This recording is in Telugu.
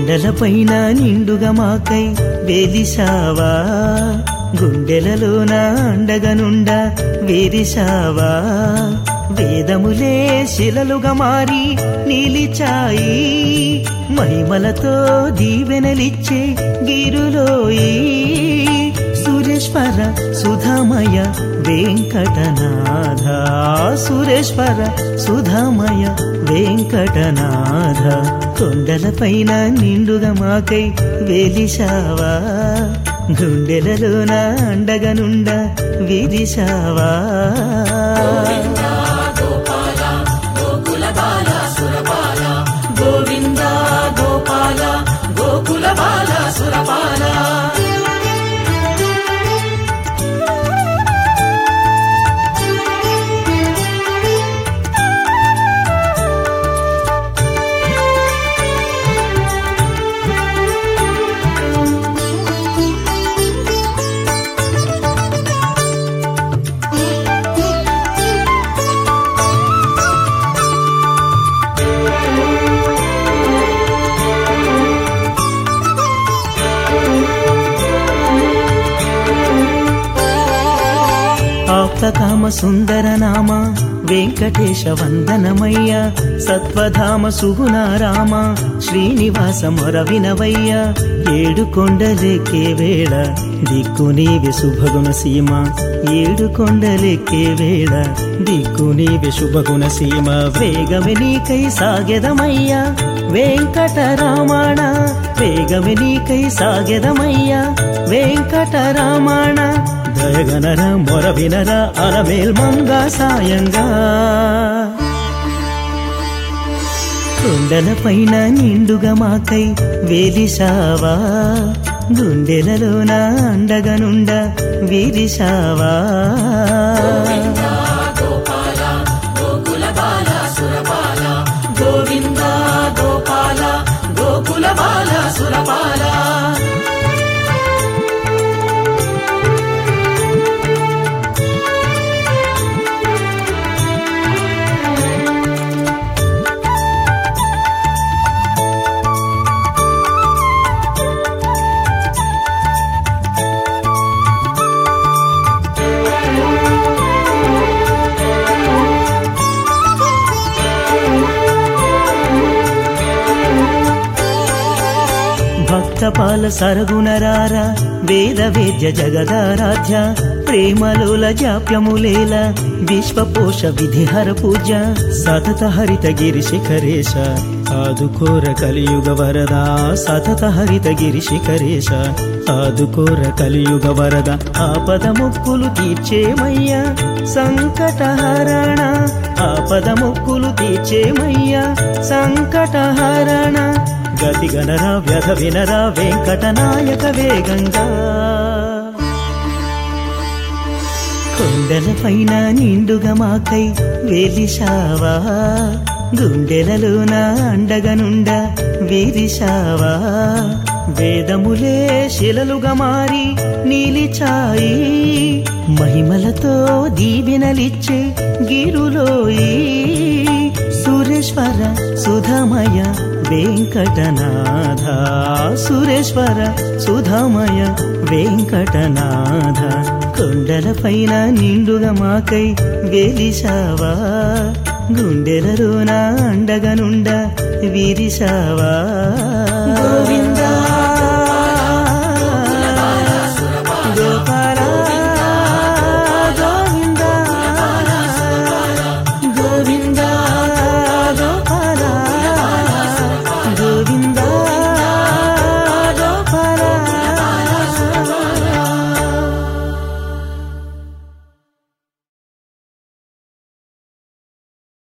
కొండలపైన నిండుగా మాకై వెలిసావా గుండెలలోన అండగనుండ వేరిసావా వేదములే శిలలుగా మారి నిలిచాయి మహిమలతో దీవెనలిచ్చే గిరులోయి సురేశ్వర సుధామయ వెంకటనాథ సురేశ్వర సుధామయ వెంకటనాథ కొండలపైన నిండుగా మాకై వెలిసావా గుండెలలోన అండగనుండ విరిసావా గోవింద గోపాల గోకుల బాల సురపాల ఆప్తకామ సుందర నామ వెంకటేశ వందనమయ్య సత్వధామ సుగుణ రామ శ్రీనివాస మొరవినవయ్య ఏడు కొండలెక్కే వేళ దిక్కు నీవే శుభగుణ సీమ ఏడు కొండలెక్కే వేళ దిక్కు నీవే శుభగుణ సీమ వేగమే నీకై సాగెదమయ్యా వెంకటరామణ వేగమే నీకై సాగెదమయ్యా వెంకటరామణ దయగనర మొర వినర అలమేల్ మంగ సాయంగా కొండలపైన నిండుగా మాకై వెలిసావా గుండెలలోన అండగనుండ విరిసావా గోపాల గోకుల బాల సురపాల గోవింద గోపాల గోకుల బాల సురపాల భక్తపాల సరగుణరార వేద వేద్య జగదారాధ్య ప్రేమలోల జాప్యములేల విశ్వపోష విధిహర పూజ సతత హరిత గిరి శిఖరేశ ఆదుకోర కలియుగ వరదా సతత హరిత గిరి శిఖరేశ ఆదుకోర కలియుగ వరద ఆపద మొక్కులు తీర్చేమయ్యా సంకటహరణ ఆపద మొక్కులు తీర్చేమయ్యా సంకటహరణ గతి గణరా వ్యధ వినరా వెంకటనాయక వేగంగా కొండలపైన నిండుగా మాకై వెలిసావా గుండెలలోన అండగనుండ విరిసావా వేదములే శిలలుగా మారి నిలిచాయి మహిమలతో దీవెనలిచ్చే గిరులోయి సురేశ్వర సుధామయ వెంకటనాథ సురేశ్వర సుధామయ వెంకటనాథ కొండలపైన నిండుగా మాకై వెలిసావా గుండెలలోన అండగనుండ విరిసావా గోవింద